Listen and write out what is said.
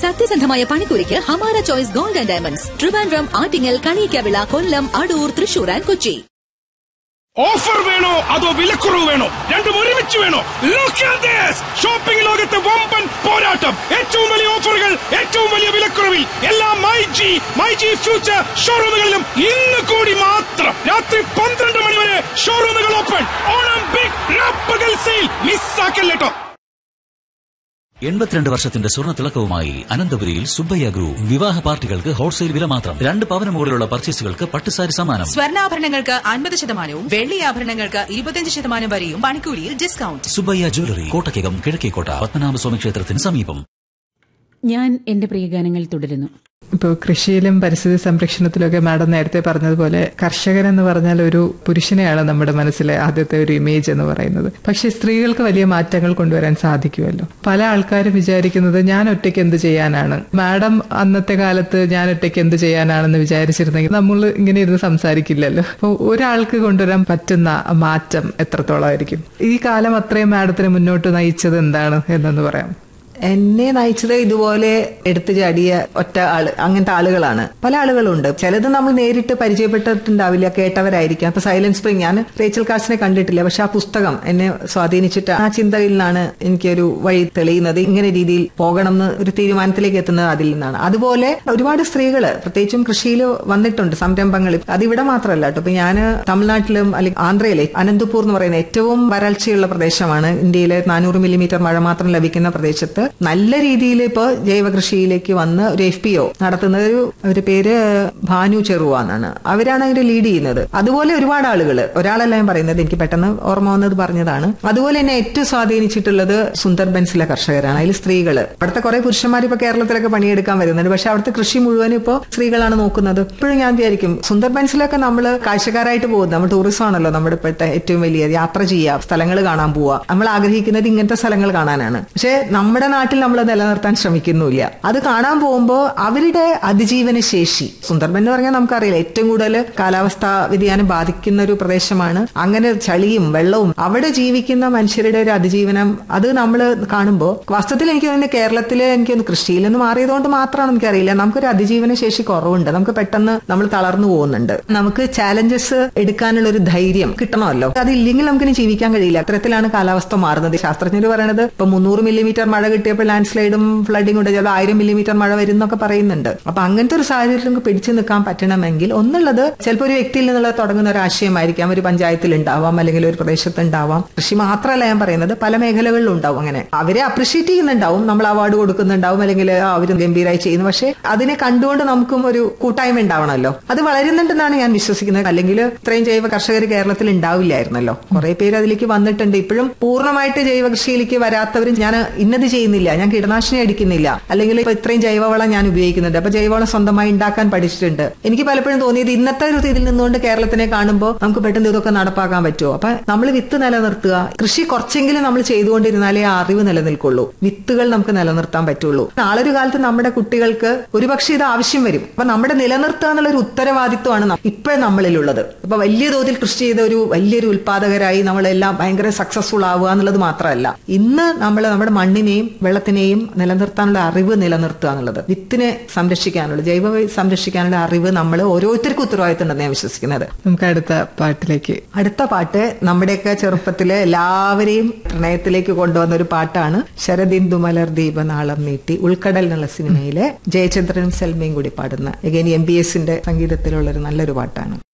സത്യസന്ധമായ പണിക്കൂലിക്ക് Hamara Choice Gold and Diamonds Trivandrum Attingal Kaniyikkavila Kollam Adoor Thrissur and Kochi offer വേണോ അതോ വിലക്കുറവ് വേണോ രണ്ടും ഒരുമിച്ച് വേണോ ഷോപ്പിംഗ് ലോകത്തെ വമ്പൻ പോരാട്ടം ഏറ്റവും വലിയ ഓഫറുകൾ ഏറ്റവും വലിയ വിലക്കുറവിൽ എല്ലാ My G My G Future ഷോറൂമുകളിലും ഇന്ന് കൂടി മാത്രം രാത്രി പന്ത്രണ്ട് മണി വരെ ഷോറൂമുകൾ ഓപ്പൺ ഓണം ബിഗ് രാപ്പകൽ സെയിൽ മിസ്സാക്കല്ലേട്ടോ എൺപത്തിരണ്ട് വർഷത്തിന്റെ സ്വർണ്ണ തിളക്കവുമായി അനന്തപുരിയിൽ സുബ്ബയ്യ ഗ്രൂപ്പ് വിവാഹ പാർട്ടികൾക്ക് ഹോൾസെയിൽ വില മാത്രം രണ്ട് പവന മുകളിലുള്ള പർച്ചേസുകൾക്ക് പട്ടുസാരി സമ്മാനം സ്വർണ്ണാഭരണങ്ങൾക്ക് അൻപത് ശതമാനവും വെള്ളി ആഭരണങ്ങൾക്ക് ഇരുപത്തിയഞ്ച് ശതമാനം വരെയും പണിക്കൂലിയിൽ ഡിസ്കൗണ്ട് സുബ്ബയ്യ ജ്വല്ലറി കോട്ടയ്ക്കകം കിഴക്കേക്കോട്ട പത്മനാഭസ്വാമി ക്ഷേത്രത്തിന് സമീപം ഞാൻ എന്റെ പ്രിയഗാനങ്ങൾ തുടരുന്നു ഇപ്പോൾ കൃഷിയിലും പരിസ്ഥിതി സംരക്ഷണത്തിലൊക്കെ മാഡം നേരത്തെ പറഞ്ഞതുപോലെ കർഷകൻ എന്ന് പറഞ്ഞാൽ ഒരു പുരുഷനെയാണ് നമ്മുടെ മനസ്സിലെ ആദ്യത്തെ ഒരു ഇമേജ് എന്ന് പറയുന്നത് പക്ഷെ സ്ത്രീകൾക്ക് വലിയ മാറ്റങ്ങൾ കൊണ്ടുവരാൻ സാധിക്കുമല്ലോ പല ആൾക്കാരും വിചാരിക്കുന്നത് ഞാൻ ഒറ്റയ്ക്ക് എന്ത് ചെയ്യാനാണ് മാഡം അന്നത്തെ കാലത്ത് ഞാൻ ഒറ്റയ്ക്ക് എന്ത് ചെയ്യാനാണെന്ന് വിചാരിച്ചിരുന്നെങ്കിൽ നമ്മൾ ഇങ്ങനെ ഇരുന്ന് സംസാരിക്കില്ലല്ലോ അപ്പോൾ ഒരാൾക്ക് കൊണ്ടുവരാൻ പറ്റുന്ന മാറ്റം എത്രത്തോളമായിരിക്കും ഈ കാലം അത്രയും മാഡത്തിന് മുന്നോട്ട് നയിച്ചത് എന്താണ് എന്നൊന്ന് പറയാം എന്നെ നയിച്ചത് ഇതുപോലെ എടുത്തു ചാടിയ ഒറ്റ ആള് അങ്ങനത്തെ ആളുകളാണ് പല ആളുകളുണ്ട് ചിലത് നമ്മൾ നേരിട്ട് പരിചയപ്പെട്ടിട്ടുണ്ടാവില്ല കേട്ടവരായിരിക്കാം അപ്പൊ സൈലന്റ് സ്പ്രിംഗ് ഞാൻ റേച്ചൽ കാസിനെ കണ്ടിട്ടില്ല പക്ഷെ ആ പുസ്തകം എന്നെ സ്വാധീനിച്ചിട്ട് ആ ചിന്തയിൽ നിന്നാണ് എനിക്കൊരു വഴി തെളിയുന്നത് ഇങ്ങനെ രീതിയിൽ പോകണം എന്ന് ഒരു തീരുമാനത്തിലേക്ക് എത്തുന്നത് അതിൽ നിന്നാണ് അതുപോലെ ഒരുപാട് സ്ത്രീകൾ പ്രത്യേകിച്ചും കൃഷിയിൽ വന്നിട്ടുണ്ട് സംരംഭങ്ങൾ അതിവിടെ മാത്രമല്ല കേട്ടോ ഇപ്പൊ ഞാൻ തമിഴ്നാട്ടിലും അല്ലെങ്കിൽ ആന്ധ്രയിലെ അനന്തപൂർ എന്ന് പറയുന്ന ഏറ്റവും വരൾച്ചയുള്ള പ്രദേശമാണ് ഇന്ത്യയിലെ നാനൂറ് മില്ലിമീറ്റർ മഴ മാത്രം ലഭിക്കുന്ന പ്രദേശത്ത് നല്ല രീതിയിൽ ഇപ്പോൾ ജൈവ കൃഷിയിലേക്ക് വന്ന് ഒരു എഫ് പി ഒ നടത്തുന്ന ഒരു ഒരു പേര് ഭാനു ചെറുവ എന്നാണ് അവരാണ് അതിന്റെ ലീഡ് ചെയ്യുന്നത് അതുപോലെ ഒരുപാട് ആളുകൾ ഒരാളല്ല ഞാൻ പറയുന്നത് എനിക്ക് പെട്ടെന്ന് ഓർമ്മ വന്നത് പറഞ്ഞതാണ് അതുപോലെ എന്നെ ഏറ്റവും സ്വാധീനിച്ചിട്ടുള്ളത് സുന്ദർബൻസിലെ കർഷകരാണ് അതിൽ സ്ത്രീകൾ അവിടുത്തെ കുറെ പുരുഷന്മാർ ഇപ്പൊ കേരളത്തിലൊക്കെ പണിയെടുക്കാൻ വരുന്നുണ്ട് പക്ഷെ അവിടുത്തെ കൃഷി മുഴുവനും ഇപ്പോൾ സ്ത്രീകളാണ് നോക്കുന്നത് ഇപ്പോഴും ഞാൻ വിചാരിക്കും സുന്ദർബൻസിലൊക്കെ നമ്മൾ കാഴ്ചക്കാരായിട്ട് പോകുന്നത് നമ്മൾ ടൂറിസം ആണല്ലോ നമ്മുടെ ഇപ്പോഴത്തെ ഏറ്റവും വലിയ യാത്ര ചെയ്യുക സ്ഥലങ്ങൾ കാണാൻ പോവുക നമ്മൾ ആഗ്രഹിക്കുന്നത് ഇങ്ങനത്തെ സ്ഥലങ്ങൾ കാണാനാണ് പക്ഷെ നമ്മുടെ നാട്ടിൽ നമ്മൾ നിലനിർത്താൻ ശ്രമിക്കുന്നില്ല അത് കാണാൻ പോകുമ്പോൾ അവരുടെ അതിജീവന ശേഷി സുന്ദർബൻ എന്ന് പറഞ്ഞാൽ നമുക്കറിയില്ല ഏറ്റവും കൂടുതൽ കാലാവസ്ഥാ വ്യതിയാനം ബാധിക്കുന്ന ഒരു പ്രദേശമാണ് അങ്ങനെ ചളിയും വെള്ളവും അവിടെ ജീവിക്കുന്ന മനുഷ്യരുടെ ഒരു അതിജീവനം അത് നമ്മൾ കാണുമ്പോൾ വാസ്തവത്തിൽ എനിക്ക് തോന്നുന്നു കേരളത്തിലെ എനിക്കൊന്ന് കൃഷിയിൽ നിന്ന് മാറിയതുകൊണ്ട് മാത്രമാണ് എനിക്കറിയില്ല നമുക്കൊരു അതിജീവന ശേഷി കുറവുണ്ട് നമുക്ക് പെട്ടെന്ന് നമ്മൾ തളർന്നു പോകുന്നുണ്ട് നമുക്ക് ചാലഞ്ചസ് എടുക്കാനുള്ള ഒരു ധൈര്യം കിട്ടണമല്ലോ അതില്ലെങ്കിൽ നമുക്കിനി ജീവിക്കാൻ കഴിയില്ല അത്തരത്തിലാണ് കാലാവസ്ഥ മാറുന്നത് ശാസ്ത്രജ്ഞർ പറയണത് ഇപ്പൊ മുന്നൂറ് മില്ലിമീറ്റർ മഴ കിട്ടിയപ്പോൾ ലാൻഡ് സ്ലൈഡും ഫ്ലഡിംഗ് ഉണ്ട് ചിലപ്പോൾ ആയിരം മില്ലിമീറ്റർ മഴ വരും എന്നൊക്കെ പറയുന്നുണ്ട് അപ്പൊ അങ്ങനത്തെ ഒരു സാഹചര്യത്തിൽ നമുക്ക് പിടിച്ചു നിൽക്കാൻ പറ്റണമെങ്കിൽ ഒന്നുള്ളത് ചിലപ്പോൾ ഒരു വ്യക്തിയിൽ നിന്നുള്ള തുടങ്ങുന്ന ഒരു ആശയമായിരിക്കാം ഒരു പഞ്ചായത്തിൽ ഉണ്ടാവാം അല്ലെങ്കിൽ ഒരു പ്രദേശത്ത് ഉണ്ടാവാം കൃഷി മാത്രമല്ല ഞാൻ പറയുന്നത് പല മേഖലകളിലും ഉണ്ടാവും അങ്ങനെ അവരെ അപ്രിഷിയേറ്റ് ചെയ്യുന്നുണ്ടാവും നമ്മൾ അവാർഡ് കൊടുക്കുന്നുണ്ടാവും അല്ലെങ്കിൽ അവർ ഗംഭീരമായി ചെയ്യുന്നു പക്ഷെ അതിനെ കണ്ടുകൊണ്ട് നമുക്കും ഒരു കൂട്ടായ്മ ഉണ്ടാവണമല്ലോ അത് വളരുന്നുണ്ടെന്നാണ് ഞാൻ വിശ്വസിക്കുന്നത് അല്ലെങ്കിൽ ഇത്രയും ജൈവ കർഷകർ കേരളത്തിൽ ഉണ്ടാവില്ലായിരുന്നല്ലോ കുറെ പേര് അതിലേക്ക് വന്നിട്ടുണ്ട് ഇപ്പോഴും പൂർണ്ണമായിട്ട് ജൈവ കൃഷിയിലേക്ക് വരാത്തവരും ഞാൻ ഇന്നത് ചെയ്യുന്നില്ല ഞാൻ കീടനാശിനി അടിക്കുന്നില്ല അല്ലെങ്കിൽ ഇപ്പൊ ഇത്രയും ജൈവവളം ഞാൻ ഉപയോഗിക്കുന്നുണ്ട് അപ്പൊ ജൈവവളം സ്വന്തമായി ഉണ്ടാക്കാൻ പഠിച്ചിട്ടുണ്ട് എനിക്ക് പലപ്പോഴും തോന്നിയത് ഇന്നത്തെ ഒരു ഇതിൽ നിന്നുകൊണ്ട് കേരളത്തിനെ കാണുമ്പോൾ നമുക്ക് പെട്ടെന്ന് ഇതൊക്കെ നടപ്പാക്കാൻ പറ്റുമോ അപ്പൊ നമ്മൾ വിത്ത് നിലനിർത്തുക കൃഷി കുറച്ചെങ്കിലും നമ്മൾ ചെയ്തുകൊണ്ടിരുന്നാലേ ആ അറിവ് നിലനിൽക്കുള്ളൂ വിത്തുകൾ നമുക്ക് നിലനിർത്താൻ പറ്റുള്ളൂ നാളെ ഒരു കാലത്ത് നമ്മുടെ കുട്ടികൾക്ക് ഒരുപക്ഷെ ഇത് ആവശ്യം വരും അപ്പൊ നമ്മുടെ നിലനിർത്തുക എന്നുള്ള ഒരു ഉത്തരവാദിത്വമാണ് ഇപ്പോഴും നമ്മളിലുള്ളത് ഇപ്പൊ വലിയ തോതിൽ കൃഷി ചെയ്ത ഒരു വലിയൊരു ഉൽപാദകരായി നമ്മളെല്ലാം ഭയങ്കര സക്സസ്ഫുൾ ആവുക എന്നുള്ളത് മാത്രമല്ല ഇന്ന് നമ്മൾ നമ്മുടെ മണ്ണിനെയും വെള്ളത്തിനെയും നിലനിർത്താനുള്ള അറിവ് നിലനിർത്തുക എന്നുള്ളത് വിത്തിനെ സംരക്ഷിക്കാനുള്ള ജൈവ സംരക്ഷിക്കാനുള്ള അറിവ് നമ്മൾ ഓരോരുത്തർക്കും ഉത്തരവാദിത്തം ഉണ്ടെന്ന് ഞാൻ വിശ്വസിക്കുന്നത് നമുക്ക് അടുത്ത പാട്ടിലേക്ക് അടുത്ത പാട്ട് നമ്മുടെയൊക്കെ ചെറുപ്പത്തിലെ എല്ലാവരെയും പ്രണയത്തിലേക്ക് കൊണ്ടുവന്ന ഒരു പാട്ടാണ് ശരദിന്ദു മലർ ദീപനാളം നീട്ടി ഉൾക്കടൽ എന്നുള്ള സിനിമയിലെ ജയചന്ദ്രനും സെൽമയും കൂടി പാടുന്ന എഗൈൻ എം ബി എസിന്റെ സംഗീതത്തിലുള്ള ഒരു നല്ലൊരു പാട്ടാണ്